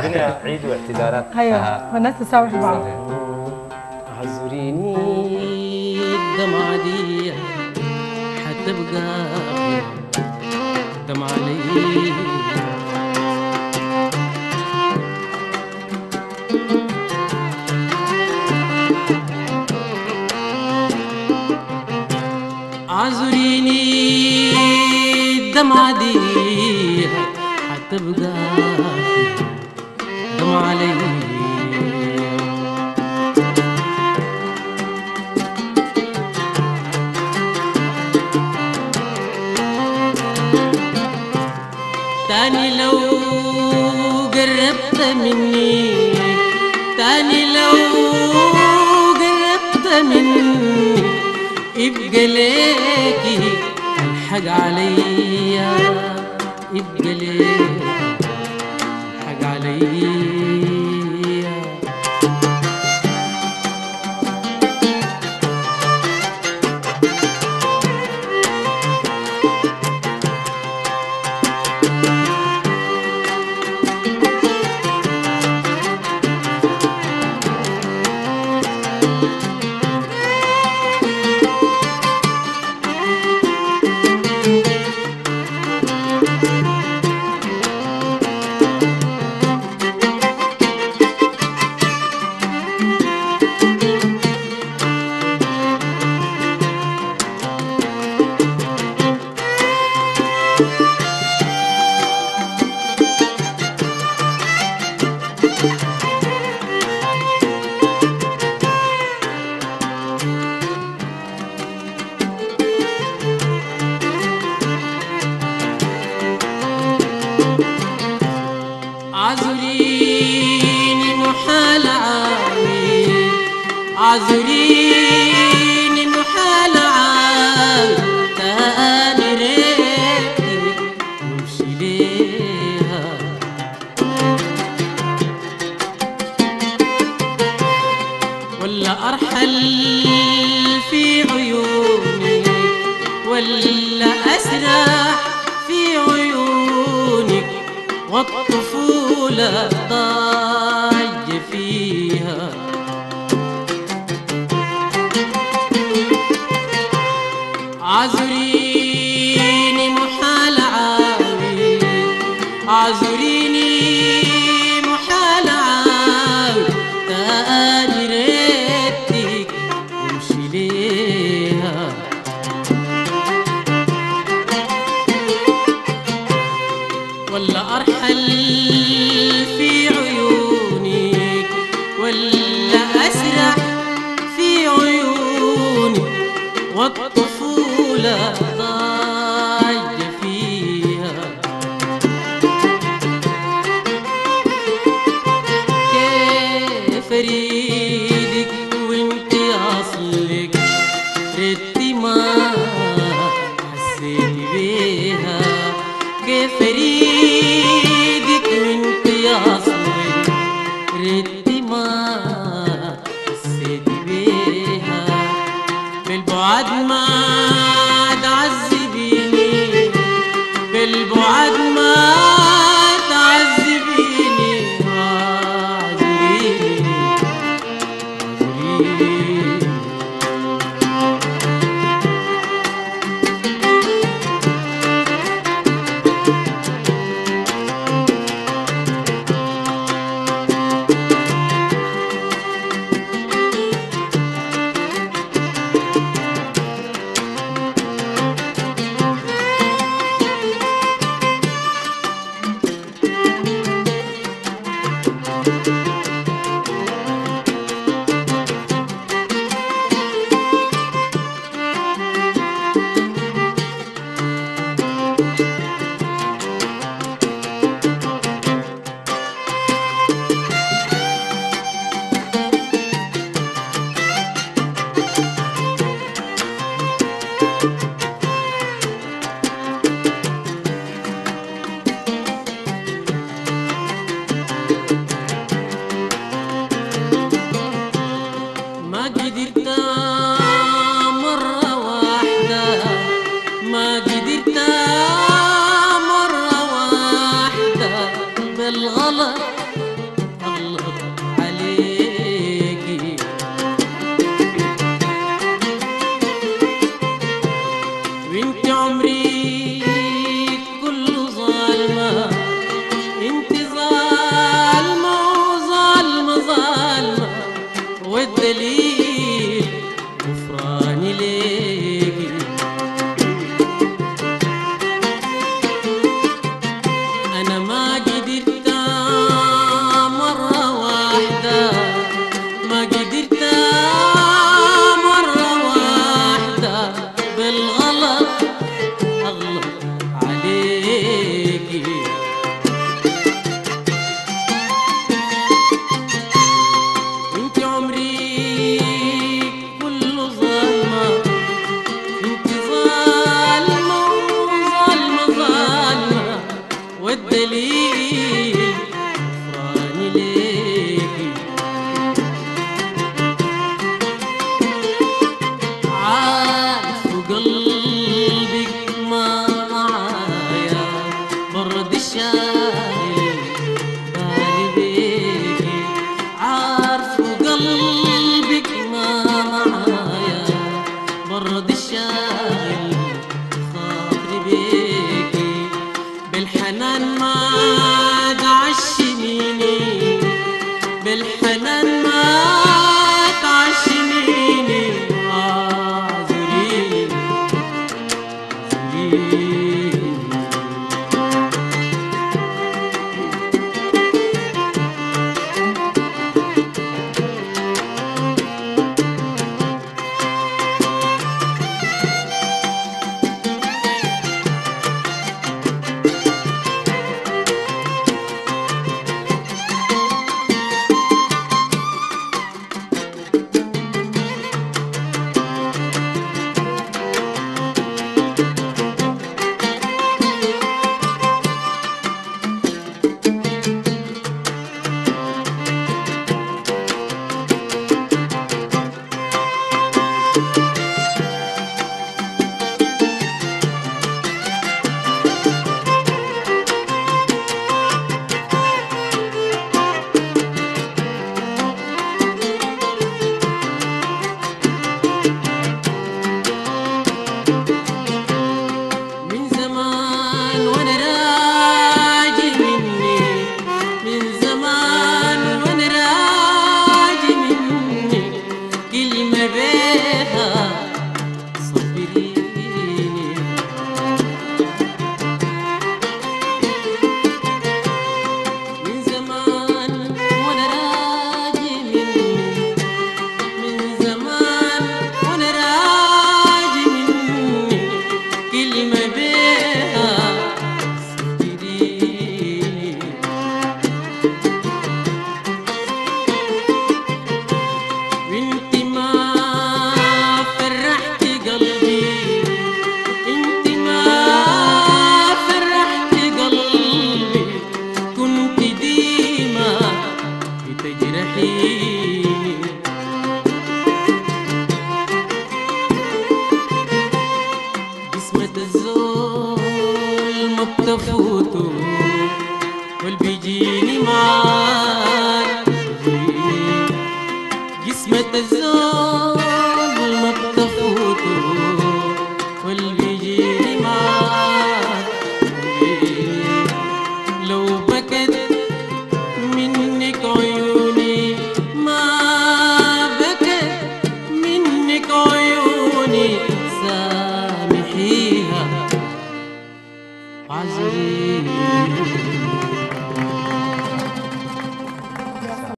الدنيا عيد واعتذارات ايوه آه. والناس تسامح بعض صحيح. اعذريني الدمعة دي حتبقى دمعة لي اعذريني الدمعة دي حتبقى دمعة لي تاني لو قربت مني تاني لو قربت مني يبقى ليكي الحق عليا يبقى ليكي الحق عليا عذريني محال عامي عذريني محال عامي تاني ريتي وامشي ليها ولا ارحل في عيونك ولا اسرح في عيونك والطفولة ضايع فيها عذريني محال عاوي عذريني محال عاوي تاني ريتك وامشي ليها ولا أرحل في عيونك ولا أسرح في عيونك والطفولة ضايع فيها كيف أريدك وانت أصلك ردي ما حسيت بيها كيف اريدك وانت اصلك ردي ما حسيت بيها بالبعد ما تعذبيني بالبعد ما تعذبيني واعذريني واعذريني عيونك